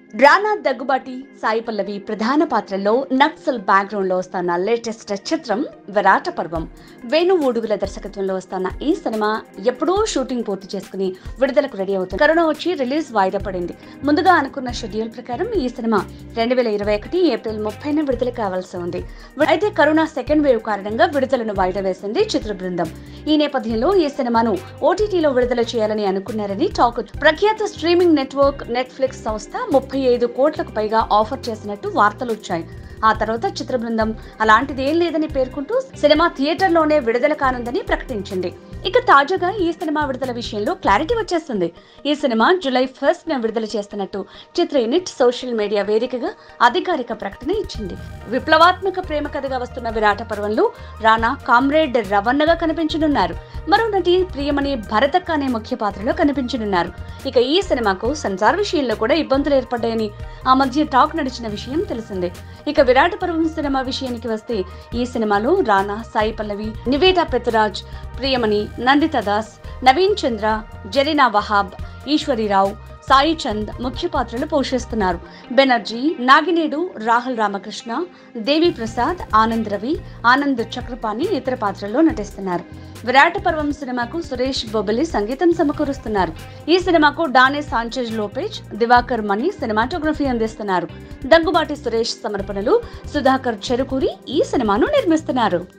రానా దగ్గుబాటి సాయి పల్లవి ప్రధాన పాత్రల్లో నక్సల్ బ్యాక్గ్రౌండ్ లో వస్తున్న లేటెస్ట్ చిత్రం విరాట పర్వం వేణు ఊడుగుల దర్శకత్వంలో వస్తున్న ఈ సినిమా ఎప్పుడో షూటింగ్ పూర్తి చేసుకుని విడుదలకు రెడీ అవుతుంది కరోనా వచ్చి రిలీజ్ వాయిదా పడింది ముందుగా అనుకున్న షెడ్యూల్ ప్రకారం ఈ సినిమా రెండు వేల ఇరవై ఒకటి ఏప్రిల్ ముప్పైన విడుదల కావాల్సి ఉంది అయితే కరోనా సెకండ్ వేవ్ కారణంగా విడుదలను వాయిదా వేసింది చిత్ర బృందం ఈ నేపథ్యంలో ఈ సినిమాను ఓటీటీలో విడుదల చేయాలని అనుకున్నారని టాక్ ప్రఖ్యాత స్ట్రీమింగ్ నెట్వర్క్ నెట్ఫ్లిక్స్ సంస్థ ముప్పై ఐదు కోట్లకు పైగా ఆఫర్ చేసినట్టు వార్తలు వచ్చాయి ఆ తర్వాత చిత్ర బృందం అలాంటిదేం లేదని పేర్కొంటూ సినిమా థియేటర్లోనే విడుదల కానుందని ప్రకటించింది ఇక తాజాగా ఈ సినిమా విడుదల విషయంలో క్లారిటీ వచ్చేస్తుంది ఈ సినిమా జూలై ఫస్ట్ న విడుదల చేస్తున్నట్టు చిత్ర యూనిట్ సోషల్ మీడియా వేదికగా అధికారిక ప్రకటన ఇచ్చింది విప్లవాత్మక ప్రేమ కథగా వస్తున్న విరాట పర్వంలో రానా కామ్రేడ్ రవణగా కనిపించనున్నారు మరో నటి ప్రియమణి భరతక్క అనే ముఖ్య పాత్రలో కనిపించనున్నారు ఇక ఈ సినిమాకు సెన్సార్ విషయంలో కూడా ఇబ్బందులు ఏర్పడ్డాయని ఆ మధ్య టాక్ నడిచిన విషయం తెలిసిందే ఇక విరాట పర్వం సినిమా విషయానికి వస్తే ఈ సినిమాలో రానా సాయి పల్లవి నివేదా పెతురాజ్ ప్రియమణి నందిత దాస్ నవీన్ చంద్ర జరీనా వహాబ్ ఈశ్వరీరావు సాయి చంద్ ముఖ్య పాత్రలు పోషిస్తున్నారు బెనర్జీ నాగినేడు రాహుల్ రామకృష్ణ దేవి ప్రసాద్ ఆనంద్ రవి ఆనంద్ చక్రపాణి ఇతర పాత్రల్లో నటిస్తున్నారు విరాట పర్వం సినిమాకు సురేష్ బొబలి సంగీతం సమకూరుస్తున్నారు ఈ సినిమాకు Dani Sanchez Lopez Diwakar Mani cinematography అందిస్తున్నారు దగ్గుబాటి సురేష్ సమర్పణలు సుధాకర్ చెరుకూరి ఈ సినిమాను నిర్మిస్తున్నారు